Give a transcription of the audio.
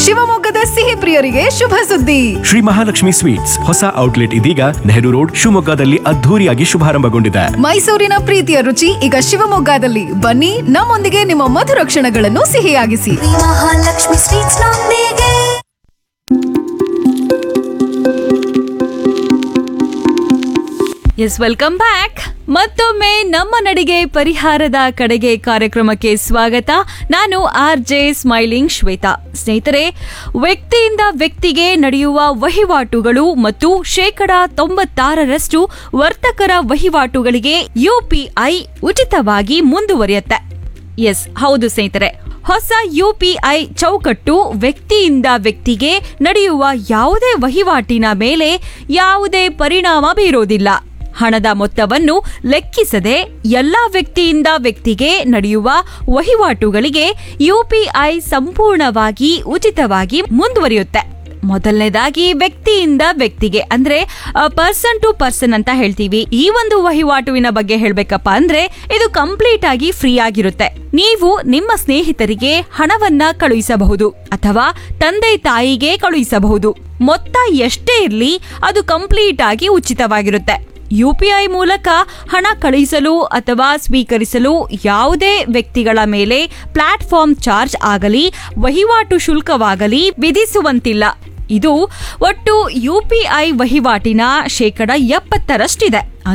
ಶಿವಮೊಗ್ಗದ ಸಿಹಿ ಪ್ರಿಯರಿಗೆ ಶುಭ ಸುದ್ದಿ ಶ್ರೀ ಮಹಾಲಕ್ಷ್ಮಿ ಸ್ವೀಟ್ಸ್ ಹೊಸ ಔಟ್ಲೆಟ್ ಇದೀಗ ನೆಹರು ರೋಡ್ ಶಿವಮೊಗ್ಗದಲ್ಲಿ ಅದ್ಧೂರಿಯಾಗಿ ಶುಭಾರಂಭಗೊಂಡಿದೆ ಮೈಸೂರಿನ ಪ್ರೀತಿಯ ರುಚಿ ಈಗ ಶಿವಮೊಗ್ಗದಲ್ಲಿ ಬನ್ನಿ ನಮ್ಮೊಂದಿಗೆ ನಿಮ್ಮ ಮಧುರ ಕ್ಷಣಗಳನ್ನು ಸಿಹಿಯಾಗಿಸಿ ಮಹಾಲಕ್ಷ್ಮಿ ಸ್ವೀಟ್ಸ್ ನೊಂದಿಗೆ ಎಸ್ ವೆಲ್ಕಮ್ ಬ್ಯಾಕ್ ಮತ್ತೊಮ್ಮೆ ನಮ್ಮ ನಡಿಗೆ ಪರಿಹಾರದ ಕಡೆಗೆ ಕಾರ್ಯಕ್ರಮಕ್ಕೆ ಸ್ವಾಗತ ನಾನು ಆರ್ ಜೆ ಸ್ಮೈಲಿಂಗ್ ಶ್ವೇತಾ ಸ್ನೇಹಿತರೆ ವ್ಯಕ್ತಿಯಿಂದ ವ್ಯಕ್ತಿಗೆ ನಡೆಯುವ ವಹಿವಾಟುಗಳು ಮತ್ತು ಶೇಕಡ ತೊಂಬತ್ತಾರರಷ್ಟು ವರ್ತಕರ ವಹಿವಾಟುಗಳಿಗೆ ಯುಪಿಐ ಉಚಿತವಾಗಿ ಮುಂದುವರಿಯುತ್ತೆ ಎಸ್ ಹೌದು ಸ್ನೇಹಿತರೆ ಹೊಸ ಯುಪಿಐ ಚೌಕಟ್ಟು ವ್ಯಕ್ತಿಯಿಂದ ವ್ಯಕ್ತಿಗೆ ನಡೆಯುವ ಯಾವುದೇ ವಹಿವಾಟಿನ ಮೇಲೆ ಯಾವುದೇ ಪರಿಣಾಮ ಬೀರೋದಿಲ್ಲ ಹಣದ ಮೊತ್ತವನ್ನು ಲೆಕ್ಕಿಸದೆ ಎಲ್ಲಾ ವ್ಯಕ್ತಿಯಿಂದ ವ್ಯಕ್ತಿಗೆ ನಡೆಯುವ ವಹಿವಾಟುಗಳಿಗೆ ಯುಪಿಐ ಸಂಪೂರ್ಣವಾಗಿ ಉಚಿತವಾಗಿ ಮುಂದುವರಿಯುತ್ತೆ ಮೊದಲನೇದಾಗಿ ವ್ಯಕ್ತಿಯಿಂದ ವ್ಯಕ್ತಿಗೆ ಅಂದ್ರೆ ಪರ್ಸನ್ ಟು ಪರ್ಸನ್ ಅಂತ ಹೇಳ್ತೀವಿ ಈ ಒಂದು ವಹಿವಾಟುವಿನ ಬಗ್ಗೆ ಹೇಳ್ಬೇಕಪ್ಪ ಅಂದ್ರೆ ಇದು ಕಂಪ್ಲೀಟ್ ಆಗಿ ಫ್ರೀ ಆಗಿರುತ್ತೆ ನೀವು ನಿಮ್ಮ ಸ್ನೇಹಿತರಿಗೆ ಹಣವನ್ನ ಕಳುಹಿಸಬಹುದು ಅಥವಾ ತಂದೆ ತಾಯಿಗೆ ಕಳುಹಿಸಬಹುದು ಮೊತ್ತ ಎಷ್ಟೇ ಇರ್ಲಿ ಅದು ಕಂಪ್ಲೀಟ್ ಆಗಿ ಉಚಿತವಾಗಿರುತ್ತೆ ಯುಪಿಐ ಮೂಲಕ ಹಣ ಕಳುಹಿಸಲು ಅಥವಾ ಸ್ವೀಕರಿಸಲು ಯಾವುದೇ ವ್ಯಕ್ತಿಗಳ ಮೇಲೆ ಪ್ಲಾಟ್ಫಾರ್ಮ್ ಚಾರ್ಜ್ ಆಗಲಿ ವಹಿವಾಟು ಶುಲ್ಕವಾಗಲಿ ವಿಧಿಸುವಂತಿಲ್ಲ ಇದು ಒಟ್ಟು ಯುಪಿಐ ವಹಿವಾಟಿನ ಶೇಕಡ ಎಪ್ಪತ್ತರಷ್ಟಿದೆ